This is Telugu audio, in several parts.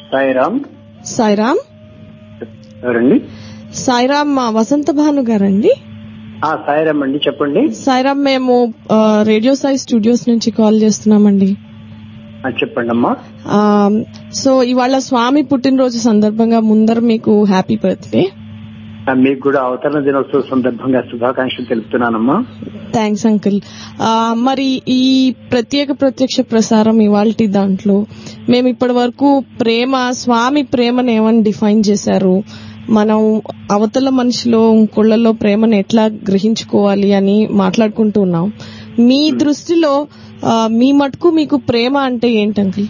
సాయిరామ్ సాయిరామ్ ఎవరండి సాయిరామ్ మా వసంత భాను గారండి ఆ సాయిరామ్ అండి చెప్పండి సాయిరామ్ మేము ఆ, రేడియో సాయి స్టూడియోస్ నుంచి కాల్ చేస్తున్నామండి ఆ, చెప్పండి అమ్మా ఆ, సో ఇవాళ స్వామి పుట్టినరోజు సందర్భంగా ముందర మీకు హ్యాపీ బర్త్డే ఆ, మీకు కూడా అవతరణ దినోత్సవ సందర్భంగా శుభాకాంక్షలు తెలుపుతున్నానమ్మా థ్యాంక్స్ అంకుల్ ఆ, మరి ఈ ప్రత్యేక ప్రత్యక్ష ప్రసారం ఇవాల్టి దాంట్లో మేము ఇప్పటి వరకు ప్రేమ స్వామి ప్రేమను ఏమని డిఫైన్ చేశారు మనం అవతల మనిషిలో ఇంకొళ్లలో ప్రేమను ఎట్లా గ్రహించుకోవాలి అని మాట్లాడుకుంటూ ఉన్నాం మీ దృష్టిలో ఆ, మీ మటుకు మీకు ప్రేమ అంటే ఏంటి అంకుల్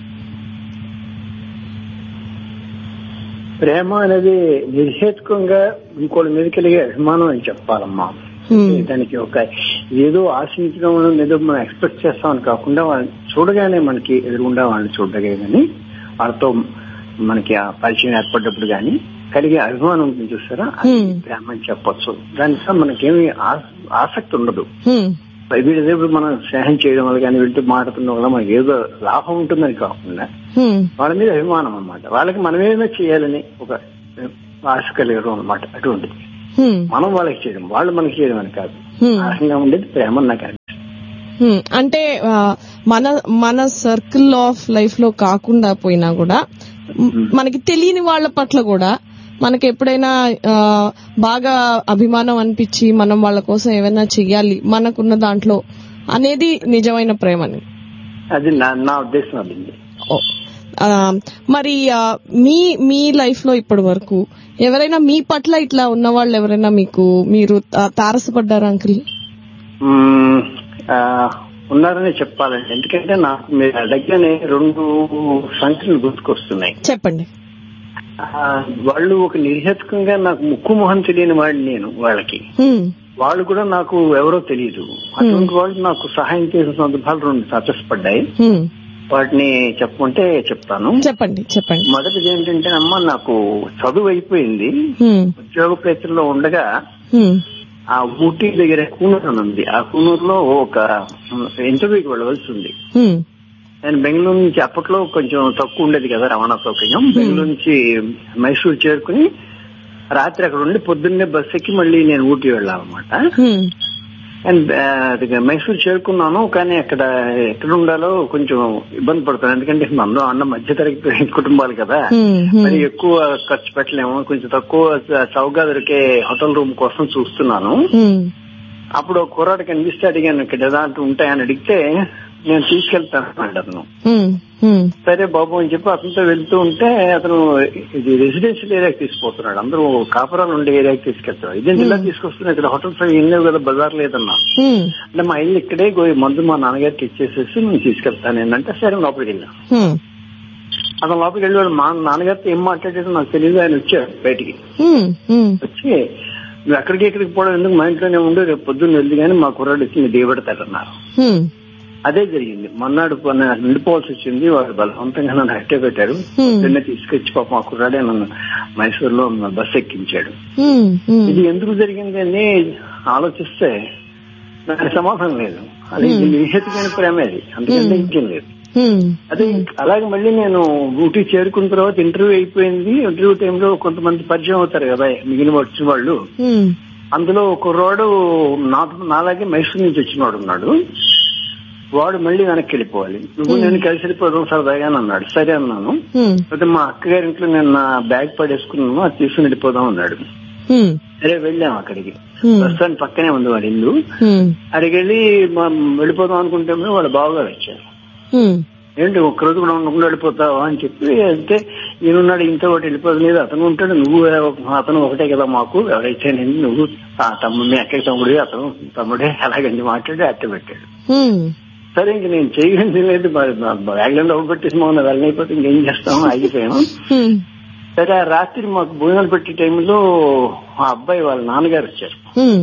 ప్రేమ అనేది నిర్హేతుకంగా ఇంకోటి మీద కలిగే అభిమానం అని చెప్పాలమ్మా హ్మ్. దానికి ఒక ఏదో ఆశించడం ఏదో మనం ఎక్స్పెక్ట్ చేస్తామని కాకుండా వాళ్ళని చూడగానే మనకి ఎదురుగుండా వాళ్ళని చూడగానే కానీ వాళ్ళతో మనకి ఆ పరిచయం ఏర్పడ్డప్పుడు కానీ కలిగే అభిమానం ఉంటుంది చూసారా అది హ్మ్. ప్రేమ అని చెప్పొచ్చు దానికి మనకేమి ఆ- ఆసక్తి ఉండదు హ్మ్. వీళ్ళ దగ్గర మనం స్నేహం చేయడం వల్ల కానీ వీళ్ళతో మాట్లాడడం వల్ల మనకి ఏదో లాభం ఉంటుందని కాకుండా హ్మ్. వాళ్ళ మీద అభిమానం అన్నమాట వాళ్ళకి మనం ఏమైనా చేయాలని ఒక ఆశ కలిగడం అనమాట అటువంటిది హ్మ్. మనం వాళ్ళకి చేయడం వాళ్ళు మనకి చేయడం అని కాదు హ్మ్. ఆ రకంగా ఉండేది ప్రేమ అని నాకు అనిపిస్తుంది. హ్మ్. అంటే ఆ, మన మన సర్కిల్ ఆఫ్ లైఫ్ లో కాకుండా పోయినా కూడా మ్, మనకి తెలియని వాళ్ళ పట్ల కూడా మనకి ఎప్పుడైనా ఆ, బాగా అభిమానం అనిపించి మనం వాళ్ళ కోసం ఏమైనా చెయ్యాలి మనకున్న దాంట్లో అనేది నిజమైన ప్రేమని అది నా నా ఉద్దేశం అది ఓ. ఆ, మరి ఆ, మీ మీ లైఫ్ లో ఇప్పటి వరకు ఎవరైనా మీ పట్ల ఇట్లా ఉన్న వాళ్ళు ఎవరైనా మీకు మీరు తా- తారసపడ్డారా అంకుల్ మ్మ్, ఆ, ఉన్నారని చెప్పాలండి ఎందుకంటే నాకు మీరు అడగనే రెండు సంఖ్యలు గుర్తుకొస్తున్నాయి చెప్పండి ఆ, వాళ్ళు ఒక నిర్హేతుకంగా నాకు ముక్కు మొహం తెలియని వాడిని నేను వాళ్ళకి హ్మ్. వాళ్ళు కూడా నాకు ఎవరో తెలియదు అటువంటి వాళ్ళు నాకు సహాయం చేసిన సందర్భాలు రెండు సచస్పడ్డాయి హ్మ్. వాటిని చెప్పమంటే చెప్తాను చెప్పండి చెప్పండి మొదటిది ఏంటంటే అమ్మ నాకు చదువు అయిపోయింది హ్మ్. ఉద్యోగ ప్రయత్నంలో ఉండగా హ్మ్. ఆ ఊటీ దగ్గర కూనూరు అని ఉంది ఆ కూనూరులో ఒక ఇంటర్వ్యూకి వెళ్ళవలసి ఉంది హ్మ్. నేను బెంగళూరు నుంచి అప్పట్లో కొంచెం తక్కువ ఉండేది కదా రవాణా సౌకర్యం బెంగళూరు నుంచి మైసూరు చేరుకుని రాత్రి అక్కడ ఉండి పొద్దున్నే బస్ ఎక్కి మళ్ళీ నేను ఊటీ వెళ్ళాలన్నమాట హ్మ్. అండ్ అది మైసూరు చేరుకున్నాను కానీ అక్కడ ఎక్కడ ఉండాలో కొంచెం ఇబ్బంది పడుతాను ఎందుకంటే అందరూ అన్న మధ్య తరగతి కుటుంబాలు కదా హ్మ్. హ్మ్. మరి ఎక్కువ ఖర్చు పెట్టలేము కొంచెం తక్కువ చౌకగా దొరికే హోటల్ రూమ్ కోసం చూస్తున్నాను హ్మ్. అప్పుడు ఒక కుర్రాడు కనిపిస్తే అడిగాను ఇక్కడ ఏదాంటి ఉంటాయని అడిగితే నేను తీసుకెళ్తాను అన్నాడు అతను హ్మ్. హ్మ్. సరే బాబు అని చెప్పి అతనితో వెళ్తూ ఉంటే అతను ఇది రెసిడెన్షియల్ ఏరియాకి తీసుకుపోతున్నాడు అందరూ కాపురాలు ఉండే ఏరియాకి తీసుకెళ్తాడు ఇదే జిల్లా తీసుకొస్తున్నా ఇక్కడ హోటల్స్ అవి ఏం లేవు కదా బజార్ లేదన్నా హ్మ్. అంటే మా ఇల్లు ఇక్కడే గోయి మందు మా నాన్నగారికి ఇచ్చేసేసి నేను తీసుకెళ్తాను ఏంటంటే సరే లోపలికి వెళ్ళాను హ్మ్. అతను లోపలికి వెళ్ళాడు మా నాన్నగారితో ఏం మాట్లాడాడో నాకు తెలియదు ఆయన వచ్చాడు బయటికి హ్మ్. హ్మ్. వచ్చి నువ్వు ఎక్కడికి ఎక్కడికి పోవడం ఎందుకు మా ఇంట్లోనే ఉండు రేపు పొద్దున్న వెళ్ళి కానీ మా కుర్రాడు వచ్చి నీ దిగబెడతాడన్నారు హ్మ్. అదే జరిగింది మన్నాడు పని నిండిపోవాల్సి వచ్చింది వాళ్ళు బలవంతంగా నన్ను అట్టే పెట్టారు హ్మ్. నిన్న తీసుకొచ్చి పాప మా కుర్రాడే నన్ను మైసూరులో బస్ ఎక్కించాడు హ్మ్. హ్మ్. ఇది ఎందుకు జరిగింది అని ఆలోచిస్తే దానికి సమాధానం లేదు అది నిహేతుకైన ప్రేమ అది అందుకంటే ఇంకేం లేదు హ్మ్. అదే అలాగే మళ్ళీ నేను ఊటీ చేరుకున్న తర్వాత ఇంటర్వ్యూ అయిపోయింది ఇంటర్వ్యూ టైంలో కొంతమంది పరిచయం అవుతారు కదా మిగిలిన వచ్చిన వాళ్ళు హ్మ్. అందులో ఒక కుర్రాడు నా నాలాగే మైసూర్ నుంచి వచ్చినవాడు ఉన్నాడు వాడు మళ్ళీ వెనక్కి వెళ్ళిపోవాలి నువ్వు నేను కలిసి వెళ్ళిపోదాం సరదాగా అని అన్నాడు సరే అన్నాను హ్మ్. అయితే మా అక్కగారి ఇంట్లో నేను నా బ్యాగ్ పడేసుకున్నాను అది తీసుకుని వెళ్ళిపోదాం అన్నాడు హ్మ్. సరే వెళ్ళాం అక్కడికి హ్మ్. బస్ స్టాండ్ పక్కనే ఉంది వాడి ఇల్లు హ్మ్. అక్కడికి వెళ్ళి మనం వెళ్ళిపోదాం అనుకుంటే వాడు బావగారు వచ్చారు హ్మ్. ఏంటి ఒక్క రోజు కూడా ఉండకుండా వెళ్ళిపోతావా అని చెప్పి అంటే ఈయనున్నాడు ఇంత ఒకటి వెళ్ళిపోదు లేదు అతను ఉంటాడు నువ్వు అతను ఒకటే కదా మాకు ఎవరైతే నేను నువ్వు ఆ తమ్ముడు మీ అక్కకి తమ్ముడే అతను తమ్ముడే అలాగని మాట్లాడి అట్ట పెట్టాడు హ్మ్. సరే ఇంక నేను చేయగలిగింది లేదు బ్యాగ్లో పెట్టేసి మమ్మల్ని వెళ్ళైపోతే ఇంకేం చేస్తాము ఆగిపోయాము హ్మ్. సరే ఆ రాత్రి మాకు భోజనాలు పెట్టే టైంలో ఆ అబ్బాయి వాళ్ళ నాన్నగారు వచ్చారు హ్మ్.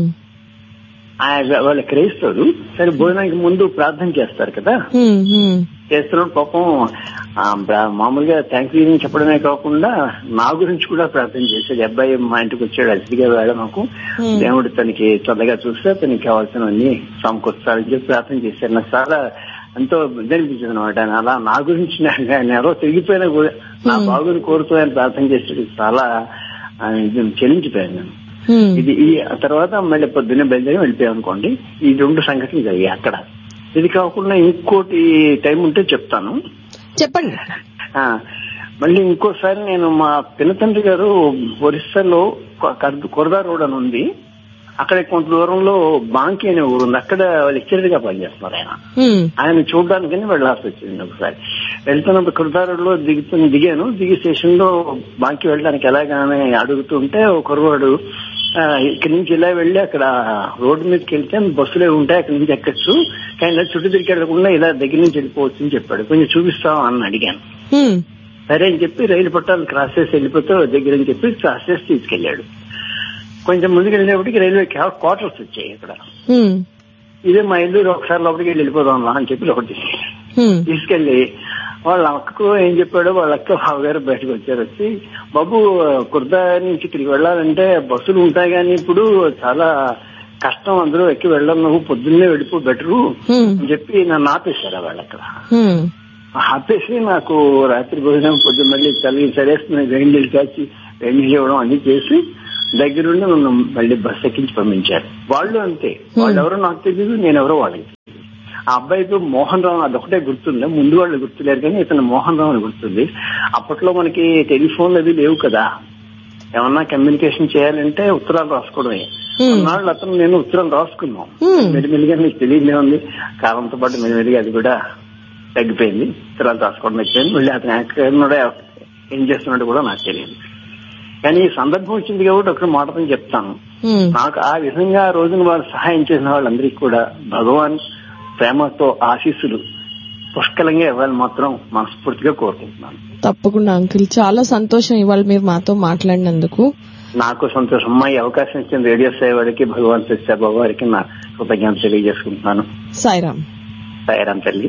ఆయన వాళ్ళ క్రైస్తవుడు సరే భోజనానికి ముందు ప్రార్థన చేస్తారు కదా హ్మ్. హ్మ్. చేస్తున్నాడు పాపం ఆ, బ్రా- మామూలుగా థ్యాంక్ యూ చెప్పడమే కాకుండా నా గురించి కూడా ప్రార్థన చేశాడు ఈ అబ్బాయి మా ఇంటికి వచ్చాడు అతిథిగా వేళ మాకు Hmm. దేవుడు తనకి చల్లగా చూస్తే తనకి కావాల్సినవన్నీ సమకూర్చాలని చెప్పి ప్రార్థన చేశాడు నాకు చాలా ఎంతో ఇది అనిపించింది అనమాట ఆయన అలా నా గురించి నేను ఆయన ఎవరో తిరిగిపోయినా కూడా నా బాగుని కోరుతూ ఆయన ప్రార్థన చేసి చాలా ఆ, ఇది చెల్లించిపోయాను నేను హ్మ్. ఇది ఈ ఆ తర్వాత మళ్ళీ పొద్దున్నే బయలుదేరి వెళ్ళిపోయాం అనుకోండి ఈ రెండు సంఘటనలు జరిగాయి అక్కడ ఇది కాకుండా ఇంకోటి టైం ఉంటే చెప్తాను చెప్పండి ఆ, మళ్ళీ ఇంకోసారి నేను మా పినతండ్రి గారు ఒరిస్సాలో కొ- కొరదా రోడ్ అని ఉంది అక్కడ కొంత దూరంలో బాంకి అనే ఊరు ఉంది అక్కడ లెక్చరర్ గా పనిచేస్తున్నారు ఆయన హ్మ్. ఆయన చూడడానికని వెళ్ళాల్సి వచ్చింది ఒకసారి వెళ్తున్నప్పుడు కుర్దారులో దిగుతు దిగాను దిగి స్టేషన్ లో బాంకి వెళ్ళడానికి ఎలాగానే అడుగుతుంటే ఒక కుర్రవాడు ఆ, ఇక్కడి నుంచి ఇలా వెళ్ళి అక్కడ రోడ్డు మీదకి వెళ్తే బస్సులే ఉంటాయి అక్కడి నుంచి ఎక్కచ్చు కానీ ఇలా చుట్టూ తిరిగి వెళ్ళకుండా ఇలా దగ్గర నుంచి వెళ్ళిపోవచ్చు అని చెప్పాడు కొంచెం చూపిస్తావా అని అడిగాను హ్మ్. సరే అని చెప్పి రైలు పట్టాలు క్రాస్ చేసి వెళ్ళిపోతే దగ్గర అని చెప్పి క్రాస్ చేసి తీసుకెళ్లాడు కొంచెం ముందుకు వెళ్ళేప్పటికి రైల్వే క్వార్టర్స్ వచ్చాయి ఇక్కడ హ్మ్. ఇదే మా ఇల్లు ఒకసారి లోపలికి వెళ్ళి వెళ్ళిపోదాం రా అని చెప్పి లోపలికి తీసుకెళ్ళాడు. హ్మ్. తీసుకెళ్లి వాళ్ళ అక్కకు ఏం చెప్పాడో వాళ్ళ అక్క బావగారు బయటకు వచ్చారు వచ్చి బాబు కుర్దా నుంచి ఇక్కడికి వెళ్ళాలంటే బస్సులు ఉంటాయి కానీ ఇప్పుడు చాలా కష్టం అందరూ ఎక్కి వెళ్ళడం నువ్వు పొద్దున్నే వెళ్ళిపో బెటరు హ్మ్. అని చెప్పి నన్ను ఆపేశారు వాళ్ళు అక్కడ హ్మ్. ఆపేసి నాకు రాత్రి భోజనం పొద్దున్న మళ్ళీ చలి సరేస్తుంది వేడి నీళ్ళు కాచి వేడి నీళ్ళు ఇవ్వడం అన్ని చేసి దగ్గరుండి నన్ను మళ్ళీ బస్ ఎక్కించి పంపించారు వాళ్ళు అంతే వాళ్ళు ఎవరో నాకు తెలియదు నేను ఎవరో వాళ్ళకి తెలియదు. ఆ అబ్బాయితో మోహన్ రావు అదొకటే గుర్తుంది ముందు వాళ్ళు గుర్తులేరు కానీ ఇతను మోహన్ రావు అని గుర్తుంది అప్పట్లో మనకి టెలిఫోన్లు అవి లేవు కదా ఏమన్నా కమ్యూనికేషన్ చేయాలంటే ఉత్తరాలు రాసుకోవడమే Hmm. కొన్నాళ్ళు అతను నేను ఉత్తరం రాసుకున్నాం Hmm. మెల్లిమెల్లిగా మీకు తెలియదే ఉంది కాలంతో పాటు మెల్లిమెల్లిగా అది కూడా తగ్గిపోయింది ఉత్తరాలు రాసుకోవడం అయిపోయింది మళ్ళీ అతను ఎక్కడున్నాడో ఏం చేస్తున్నాడో కూడా నాకు తెలియదు కానీ ఈ సందర్భం వచ్చింది కాబట్టి ఒక మాటతో చెప్తాను హ్మ్. నాకు ఆ విధంగా ఆ రోజున వారు సహాయం చేసిన వాళ్ళందరికీ కూడా భగవాన్ ప్రేమతో ఆశీస్సులు పుష్కలంగా ఇవ్వాలని మాత్రం మనస్ఫూర్తిగా కోరుకుంటున్నాను తప్పకుండా అంకుల్ చాలా సంతోషం ఇవాళ మీరు మాతో మాట్లాడినందుకు నాకు సంతోషం అమ్మా ఈ అవకాశం ఇచ్చిన రేడియో సేవడికి భగవాన్ సత్యబాబు వారికి నా కృతజ్ఞత తెలియజేసుకుంటున్నాను సాయిరామ్ సాయిరాం తల్లి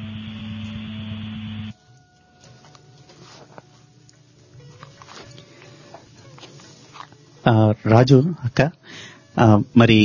ఆ, రాజు అక్క ఆ, మరి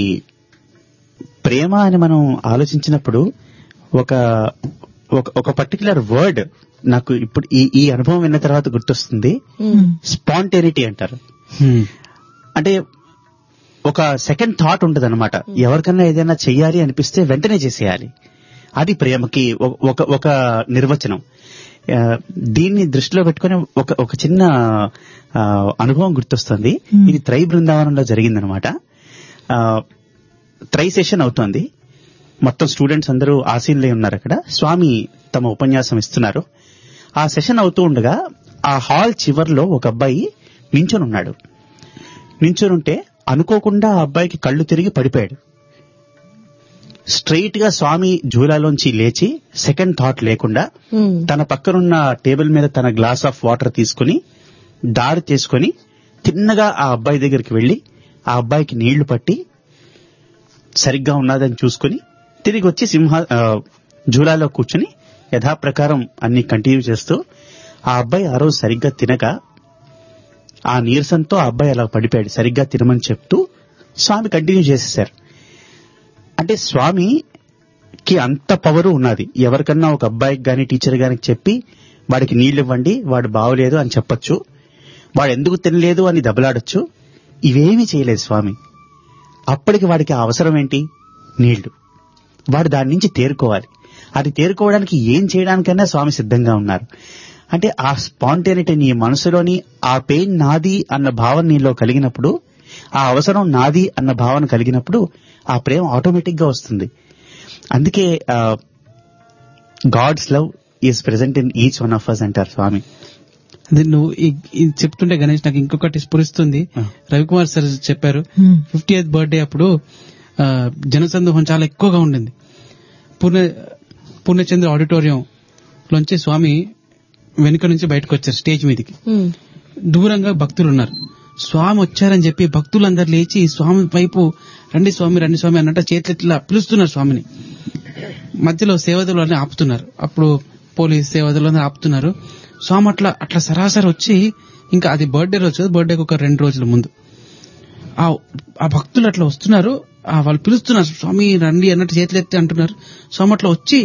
ప్రేమ అని మనం ఆలోచించినప్పుడు ఒక ఒక- ఒక పర్టికులర్ వర్డ్ నాకు ఇప్పుడు ఈ ఈ అనుభవం విన్న తర్వాత గుర్తొస్తుంది హ్మ్. స్పాంటేనిటీ అంటారు అంటే ఒక సెకండ్ థాట్ ఉంటది అనమాట ఎవరికన్నా ఏదైనా చెయ్యాలి అనిపిస్తే వెంటనే చేసేయాలి అది ప్రేమకి ఒక- ఒక ఒక నిర్వచనం ఆ, దీన్ని దృష్టిలో పెట్టుకుని ఒక ఒక చిన్న ఆ, అనుభవం గుర్తొస్తుంది ఇది త్రై బృందావనంలో జరిగిందనమాట ఆ, త్రై సెషన్ అవుతోంది మొత్తం స్టూడెంట్స్ అందరూ ఆసీనులై ఉన్నారు అక్కడ స్వామి తమ ఉపన్యాసం ఇస్తున్నారు ఆ సెషన్ అవుతూ ఉండగా ఆ హాల్ చివర్లో ఒక అబ్బాయి నించొని ఉన్నాడు నించొని ఉంటే అనుకోకుండా ఆ అబ్బాయికి కళ్ళు తిరిగి పడిపోయాడు స్ట్రైట్ గా స్వామి జూలాలోంచి లేచి సెకండ్ థాట్ లేకుండా హ్మ్. తన పక్కనున్న టేబుల్ మీద తన గ్లాస్ ఆఫ్ వాటర్ తీసుకుని దారి తీసుకుని తిన్నగా ఆ అబ్బాయి దగ్గరికి వెళ్లి ఆ అబ్బాయికి నీళ్లు పట్టి సరిగ్గా ఉన్నదని చూసుకుని తిరిగి వచ్చి సింహ ఆ, జూలాలో కూర్చుని యథాప్రకారం అన్ని కంటిన్యూ చేస్తూ ఆ అబ్బాయి ఆ రోజు సరిగ్గా తినక ఆ నీరసంతో ఆ అబ్బాయి అలా పడిపోయాడు సరిగ్గా తినమని చెప్తూ స్వామి కంటిన్యూ చేసేశారు అంటే స్వామికి అంత పవర్ ఉన్నది ఎవరికన్నా ఒక అబ్బాయికి గాని టీచర్ గాని చెప్పి వాడికి నీళ్లు ఇవ్వండి వాడు బాగోలేదు అని చెప్పొచ్చు వాడు ఎందుకు తినలేదు అని దెబ్బలాడొచ్చు ఇవేమీ చేయలేదు స్వామి అప్పటికి వాడికి ఆ అవసరం ఏంటి నీళ్లు వాడు దాని నుంచి తేరుకోవాలి అది తేరుకోవడానికి ఏం చేయడానికైనా స్వామి సిద్ధంగా ఉన్నారు అంటే ఆ స్పాంటేనిటీ నీ మనసులోని ఆ పెయిన్ నాది అన్న భావన నీలో కలిగినప్పుడు ఆ అవసరం నాది అన్న భావన కలిగినప్పుడు ఆ ప్రేమ ఆటోమేటిక్ గా వస్తుంది అందుకే God's love is present in each one of us అంటారు స్వామి అదే నువ్వు ఈ- ఇది చెప్తుంటే గణేష్ నాకు ఇంకొకటి స్ఫురిస్తుంది ఆ. రవికుమార్ సార్ చెప్పారు ఫిఫ్టీ ఎయిత్ బర్త్డే అప్పుడు ఆ, జనసందోహం చాలా ఎక్కువగా ఉండింది పూర్ణ పూర్ణచంద్ర ఆడిటోరియం లోంచి స్వామి వెనుక నుంచి బయటకు వచ్చారు స్టేజ్ మీదకి హ్మ్. దూరంగా భక్తులు ఉన్నారు స్వామి వచ్చారని చెప్పి భక్తులందరూ లేచి స్వామి వైపు రండి స్వామి రండి స్వామి అన్నట్టు చేతులు ఇట్లా పిలుస్తున్నారు స్వామిని మధ్యలో సేవదులు అని ఆపుతున్నారు అప్పుడు పోలీస్ సేవదులు అని ఆపుతున్నారు స్వామి అట్లా అట్లా సరాసరి వచ్చి ఇంకా అది బర్త్డే రోజు బర్త్డేకి ఒక రెండు రోజుల ముందు ఆ ఆ భక్తులు అట్లా వస్తున్నారు ఆ వాళ్ళు పిలుస్తున్నారు స్వామి రండి అన్నట్టు చేతులు ఎత్తి అంటున్నారు స్వామి అట్లా వచ్చి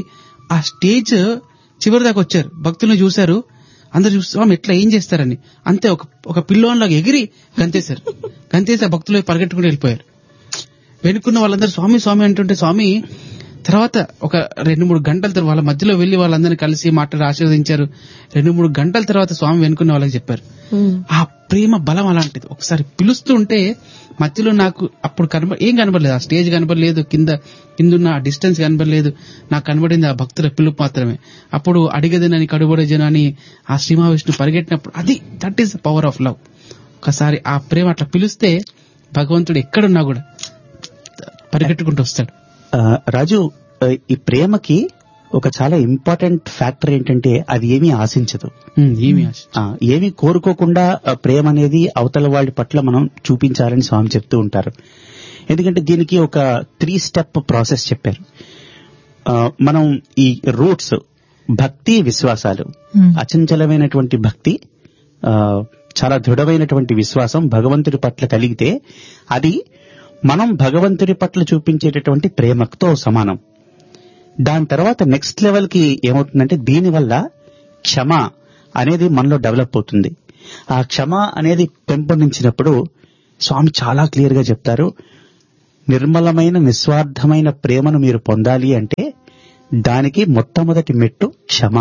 ఆ స్టేజ్ చివరి దాకా వచ్చారు భక్తులను చూశారు అందరు చూసి స్వామి ఎట్లా ఏం చేస్తారని అంతే ఒక ఒక పిల్లోన్ లాగా ఎగిరి గంతేశారు గంతేసి ఆ భక్తులు పరిగెట్టుకుని వెళ్ళిపోయారు వెనుకున్న వాళ్ళందరూ స్వామి స్వామి అంటుంటే స్వామి తర్వాత ఒక రెండు మూడు గంటల తర్వాత వాళ్ళ మధ్యలో వెళ్లి వాళ్ళందరినీ కలిసి మాట్లాడి ఆశీర్వదించారు రెండు మూడు గంటల తర్వాత స్వామి వెనుకున్న వాళ్ళకి చెప్పారు ఆ ప్రేమ బలం అలాంటిది ఒకసారి పిలుస్తూ ఉంటే మధ్యలో నాకు అప్పుడు కనబ ఏం కనబడలేదు ఆ స్టేజ్ కనబడలేదు కింద కిందున్న ఆ డిస్టెన్స్ కనబడలేదు నాకు కనబడింది ఆ భక్తుల పిలుపు మాత్రమే అప్పుడు అడిగదనని కడుబడజనని ఆ శ్రీమా విష్ణు పరిగెట్టినప్పుడు అది that is the power of love ఒకసారి ఆ ప్రేమ అట్లా పిలిస్తే భగవంతుడు ఎక్కడున్నా కూడా పరిగెట్టుకుంటూ వస్తాడు ఆ, రాజు ఆ, ఈ ప్రేమకి ఒక చాలా ఇంపార్టెంట్ ఫ్యాక్టర్ ఏంటంటే అది ఏమీ ఆశించదు ఉమ్, ఏమి ఆశ ఆ, ఏమీ కోరుకోకుండా ఆ, ప్రేమ అనేది అవతల వాళ్ళ పట్ల మనం చూపించాలని స్వామి చెప్తూ ఉంటారు ఎందుకంటే దీనికి ఒక త్రీ స్టెప్ ప్రాసెస్ చెప్పారు ఆ, మనం ఈ రూట్స్ భక్తి విశ్వాసాలు అచంచలమైనటువంటి భక్తి ఆ, చాలా దృఢమైనటువంటి విశ్వాసం భగవంతుడి పట్ల కలిగితే అది మనం భగవంతుడి పట్ల చూపించేటటువంటి ప్రేమతో సమానం దాని తర్వాత నెక్స్ట్ లెవెల్ కి ఏమవుతుందంటే దీనివల్ల క్షమ అనేది మనలో డెవలప్ అవుతుంది ఆ క్షమ అనేది పెంపొందించినప్పుడు స్వామి చాలా క్లియర్ గా చెప్తారు నిర్మలమైన నిస్వార్థమైన ప్రేమను మీరు పొందాలి అంటే దానికి మొట్టమొదటి మెట్టు క్షమ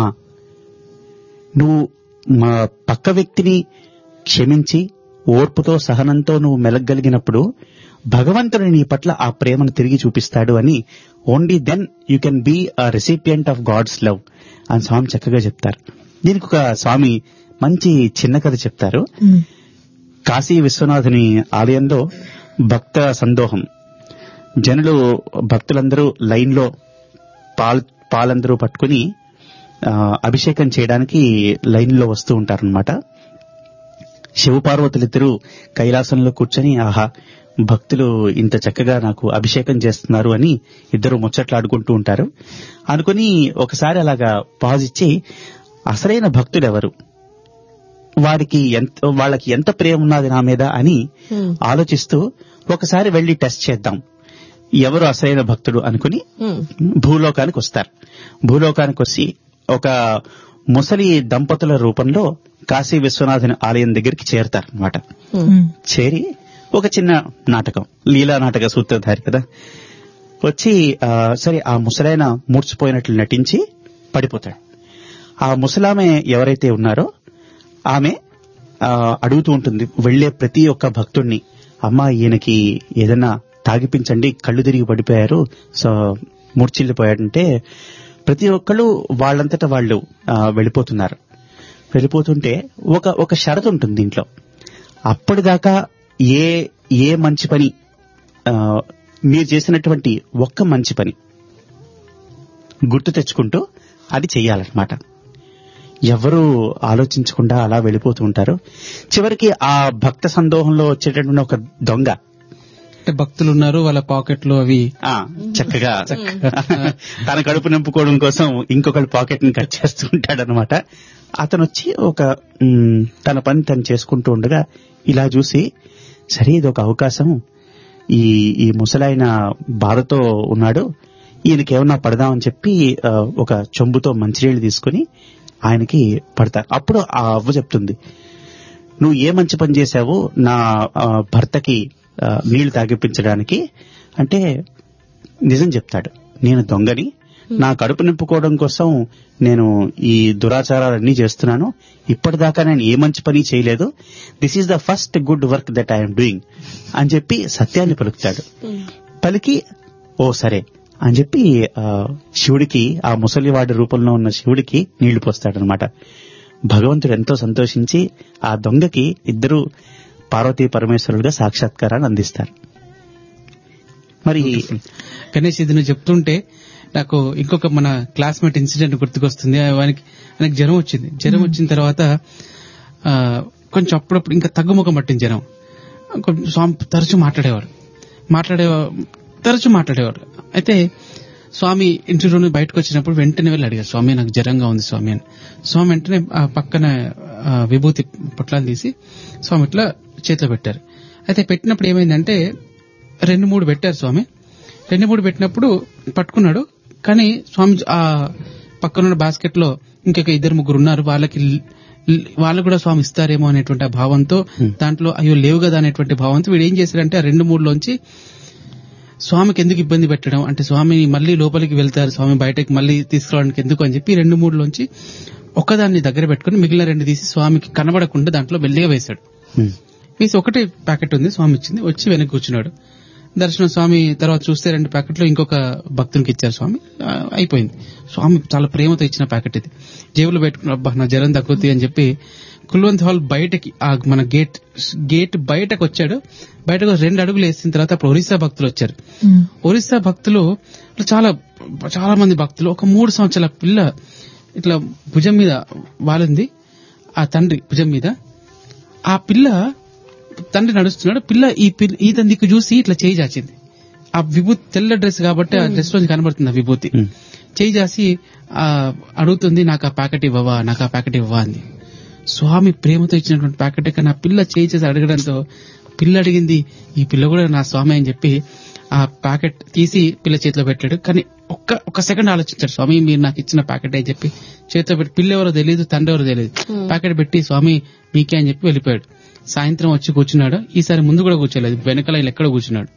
నువ్వు మా పక్క వ్యక్తిని క్షమించి ఓర్పుతో సహనంతో నువ్వు మెలగలిగినప్పుడు భగవంతుడు నీ పట్ల ఆ ప్రేమను తిరిగి చూపిస్తాడు అని only then you can be a recipient of God's love అని స్వామి చక్కగా చెప్తారు దీనికి ఒక స్వామి మంచి చిన్న కథ చెప్తారు కాశీ విశ్వనాథుని ఆలయంలో భక్త సందోహం జనులు భక్తులందరూ లైన్లో పాల్ పాలందరూ పట్టుకుని ఆ, అభిషేకం చేయడానికి లైన్లో వస్తూ ఉంటారనమాట శివపార్వతులిద్దరూ కైలాసంలో కూర్చొని ఆహా భక్తులు ఇంత చక్కగా నాకు అభిషేకం చేస్తున్నారు అని ఇద్దరు ముచ్చట్లాడుకుంటూ ఉంటారు అనుకుని ఒకసారి అలాగా పాజ్ ఇచ్చి అసలైన భక్తుడు ఎవరు వారికి ఎంత వాళ్ళకి ఎంత ప్రేమ ఉన్నది నా మీద అని ఆలోచిస్తూ ఒకసారి వెళ్లి టెస్ట్ చేద్దాం ఎవరు అసలైన భక్తుడు అనుకుని భూలోకానికి వస్తారు భూలోకానికి వచ్చి ఒక ముసలి దంపతుల రూపంలో కాశీ విశ్వనాథుని ఆలయం దగ్గరికి చేరతారు అనమాట చేరి ఒక చిన్న నాటకం లీలా నాటక సూత్రధారి కదా వచ్చి ఆ, సరే ఆ ముసలైన మూర్చిపోయినట్లు నటించి పడిపోతాడు ఆ ముసలామె ఎవరైతే ఉన్నారో ఆమె ఆ, అడుగుతూ ఉంటుంది వెళ్లే ప్రతి ఒక్క భక్తుడిని అమ్మా ఈయనకి ఏదైనా తాగిపించండి కళ్ళు తిరిగి పడిపోయారు సో మూర్చిల్లిపోయాడంటే ప్రతి ఒక్కళ్ళు వాళ్ళంతట వాళ్ళు ఆ, వెళ్ళిపోతున్నారు వెళ్ళిపోతుంటే ఒక ఒక షరతు ఉంటుంది దీంట్లో అప్పటిదాకా ఏ ఏ మంచి పని ఆ, మీరు చేసినటువంటి ఒక్క మంచి పని గుర్తు తెచ్చుకుంటూ అది చెయ్యాలన్నమాట ఎవరు ఆలోచించకుండా అలా వెళ్ళిపోతూ ఉంటారు చివరికి ఆ భక్త సందోహంలో వచ్చేటటువంటి ఒక దొంగ అంటే భక్తులు ఉన్నారు వాళ్ళ పాకెట్లు అవి ఆ చక్కగా తన కడుపు నింపుకోవడం కోసం ఇంకొకటి పాకెట్ ని కట్ చేస్తూ ఉంటాడు అనమాట అతను వచ్చి ఒక మ్, తన పని తను చేసుకుంటూ ఉండగా ఇలా చూసి సరే ఇది ఒక అవకాశం ఈ ఈ ముసలాయన బాధతో ఉన్నాడు ఈయనకి ఏమన్నా పడదామని చెప్పి ఆ, ఒక చెంబుతో మంచినీళ్ళు తీసుకుని ఆయనకి పడతారు అప్పుడు ఆ అవ్వ చెప్తుంది నువ్వు ఏ మంచి పని చేశావు నా ఆ, భర్తకి ఆ, నీళ్లు తాగిపించడానికి అంటే నిజం చెప్తాడు నేను దొంగని నా కడుపు నింపుకోవడం కోసం నేను ఈ దురాచారాలన్నీ చేస్తున్నాను ఇప్పటిదాకా నేను ఏ మంచి పని చేయలేదు this is the first good work that I'm doing అని చెప్పి సత్యాన్ని పలుకుతాడు పలికి ఓ సరే అని చెప్పి ఆ, శివుడికి ఆ ముసలివాడి రూపంలో ఉన్న శివుడికి నీళ్లు పోస్తాడనమాట భగవంతుడు ఎంతో సంతోషించి ఆ దొంగకి ఇద్దరు పార్వతీ పరమేశ్వరులుగా సాక్షాత్కారాన్ని అందిస్తారు మరి గణేష్ ఇది నువ్వు చెప్తుంటే నాకు ఇంకొక మన క్లాస్మేట్ ఇన్సిడెంట్ గుర్తుకొస్తుంది ఆయనకి ఆయనకి జ్వరం వచ్చింది జ్వరం వచ్చిన తర్వాత ఆ, కొంచెం అప్పుడప్పుడు ఇంకా తగ్గుముఖం పట్టింది జ్వరం కొంచెం స్వామి తరచూ మాట్లాడేవారు మాట్లాడే తరచూ మాట్లాడేవారు అయితే స్వామి ఇంటి నుండి బయటకు వచ్చినప్పుడు వెంటనే వెళ్ళి అడిగారు స్వామి నాకు జ్వరంగా ఉంది స్వామి అని స్వామి వెంటనే ఆ పక్కన ఆ, విభూతి పొట్లాలు తీసి స్వామి ఇట్లా చేతిలో పెట్టారు అయితే పెట్టినప్పుడు ఏమైందంటే రెండు మూడు పెట్టారు స్వామి రెండు మూడు పెట్టినప్పుడు పట్టుకున్నాడు కానీ స్వామి ఆ పక్కనున్న బాస్కెట్ లో ఇంకొక ఇద్దరు ముగ్గురు ఉన్నారు వాళ్ళకి ల్- ల్- వాళ్ళు కూడా స్వామి ఇస్తారేమో అనేటువంటి ఆ భావంతో దాంట్లో అయ్యో లేవు కదా అనేటువంటి భావంతో వీడు ఏం చేశారంటే ఆ రెండు మూడులోంచి స్వామికి ఎందుకు ఇబ్బంది పెట్టడం అంటే స్వామి మళ్ళీ లోపలికి వెళ్తారు స్వామి బయటకి మళ్ళీ తీసుకురావడానికి ఎందుకు అని చెప్పి రెండు మూడులోంచి ఒక్కదాన్ని దగ్గర పెట్టుకుని మిగిలిన రెండు తీసి స్వామికి కనబడకుండా దాంట్లో మెల్లిగా వేశాడు ఉమ్. వేసి ఒకటే ప్యాకెట్ ఉంది స్వామి ఇచ్చింది వచ్చి వెనక్కి కూర్చున్నాడు దర్శనం స్వామి తర్వాత చూస్తే రెండు ప్యాకెట్లు ఇంకొక భక్తునికి ఇచ్చారు స్వామి ఆ, అయిపోయింది స్వామి చాలా ప్రేమతో ఇచ్చిన ప్యాకెట్ ఇది జేబులో పెట్టుకున్న అబ్బా నా జ్వరం తగ్గుతుంది అని చెప్పి కుల్వంత్ హాల్ బయటకి ఆ మన గేట్ గేట్ బయటకు వచ్చాడు బయటకు రెండు అడుగులు వేసిన తర్వాత అప్పుడు ఒరిస్సా భక్తులు వచ్చారు ఒరిస్సా భక్తులు ఇట్లా చాలా చాలా మంది భక్తులు ఒక మూడు సంవత్సరాల పిల్ల ఇట్లా భుజం మీద వాలింది ఆ తండ్రి భుజం మీద ఆ పిల్ల తండ్రి నడుస్తున్నాడు పిల్ల ఈ పిల్ల ఈతని దిక్కు చూసి ఇట్లా చేయి చాచింది ఆ విభూతి తెల్ల డ్రెస్ కాబట్టి ఆ డ్రెస్ లో కనబడుతుంది ఆ విభూతి ఉమ్. చేయి చాసి ఆ అడుగుతుంది నాకు ఆ ప్యాకెట్ ఇవ్వవా నాకు ఆ ప్యాకెట్ ఇవ్వవా అంది స్వామి ప్రేమతో ఇచ్చినటువంటి ప్యాకెట్ కానీ ఆ పిల్ల చేయి చేసి అడగడంతో పిల్ల అడిగింది ఈ పిల్ల కూడా నా స్వామి అని చెప్పి ఆ ప్యాకెట్ తీసి పిల్ల చేతిలో పెట్టాడు కానీ ఒక్క ఒక్క సెకండ్ ఆలోచించాడు స్వామి మీరు నాకు ఇచ్చిన ప్యాకెట్ అని చెప్పి చేతిలో పెట్టి పిల్ల ఎవరో తెలియదు తండ్రి ఎవరో తెలియదు ప్యాకెట్ పెట్టి స్వామి మీకే అని చెప్పి వెళ్ళిపోయాడు సాయంత్రం వచ్చి కూర్చున్నాడు ఈసారి ముందు కూడా కూర్చోలేదు వెనకాల ఇలా ఎక్కడ కూర్చున్నాడు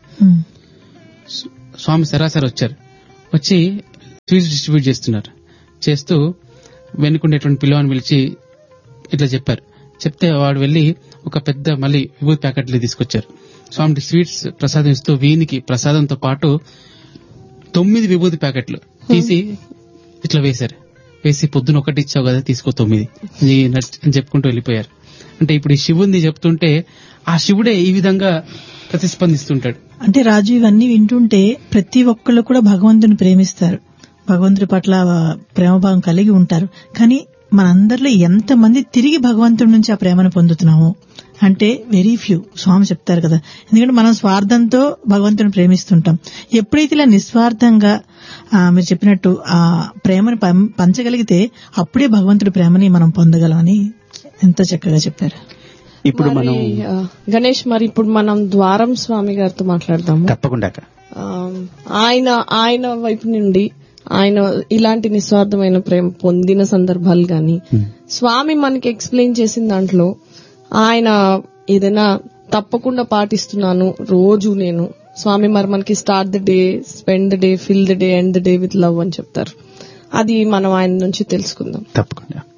స్వామి సరాసరి వచ్చారు వచ్చి స్వీట్స్ డిస్ట్రిబ్యూట్ చేస్తున్నారు చేస్తూ వెనుకుండేటువంటి పిల్లవాడిని పిలిచి ఇట్లా చెప్పారు చెప్తే వాడు వెళ్లి ఒక పెద్ద మళ్ళీ విభూతి ప్యాకెట్లు తీసుకొచ్చారు స్వామికి స్వీట్స్ ప్రసాదం ఇస్తూ వీనికి ప్రసాదంతో పాటు తొమ్మిది విభూతి ప్యాకెట్లు తీసి ఇట్లా వేశారు వేసి పొద్దున ఒకటి ఇచ్చావు కదా తీసుకో తొమ్మిది ఇది నచ్చ- అని చెప్పుకుంటూ వెళ్ళిపోయారు అంటే ఇప్పుడు ఈ శివుంది చెప్తుంటే ఆ శివుడే ఈ విధంగా ప్రతిస్పందిస్తుంటాడు అంటే రాజు ఇవన్నీ వింటుంటే ప్రతి ఒక్కళ్ళు కూడా భగవంతుని ప్రేమిస్తారు భగవంతుడి పట్ల ప్రేమభావం కలిగి ఉంటారు కానీ మనందరిలో ఎంతమంది తిరిగి భగవంతుడి నుంచి ఆ ప్రేమను పొందుతున్నాము అంటే వెరీ ఫ్యూ స్వామి చెప్తారు కదా ఎందుకంటే మనం స్వార్థంతో భగవంతుని ప్రేమిస్తుంటాం ఎప్పుడైతే ఇలా నిస్వార్థంగా ఆ, మీరు చెప్పినట్టు ఆ ప్రేమను పం- పంచగలిగితే అప్పుడే భగవంతుడి ప్రేమని మనం పొందగలమని ఎంతో చక్కగా చెప్పారు ఇప్పుడు మనం మరి, ఆ, గణేష్ మరి ఇప్పుడు మనం ద్వారం స్వామి గారితో మాట్లాడదాము తప్పకుండా అక్క. ఆ, ఆయన ఆయన వైపు నుండి ఆయన ఇలాంటి నిస్వార్థమైన ప్రేమ పొందిన సందర్భాలు గాని స్వామి మనకి ఎక్స్ప్లెయిన్ చేసిన దాంట్లో ఆయన ఏదైనా తప్పకుండా పాటిస్తున్నాను రోజు నేను స్వామి మరి మనకి start the day spend the day fill the day end the day with love అని చెప్తారు అది మనం ఆయన నుంచి తెలుసుకుందాం తప్పకుండా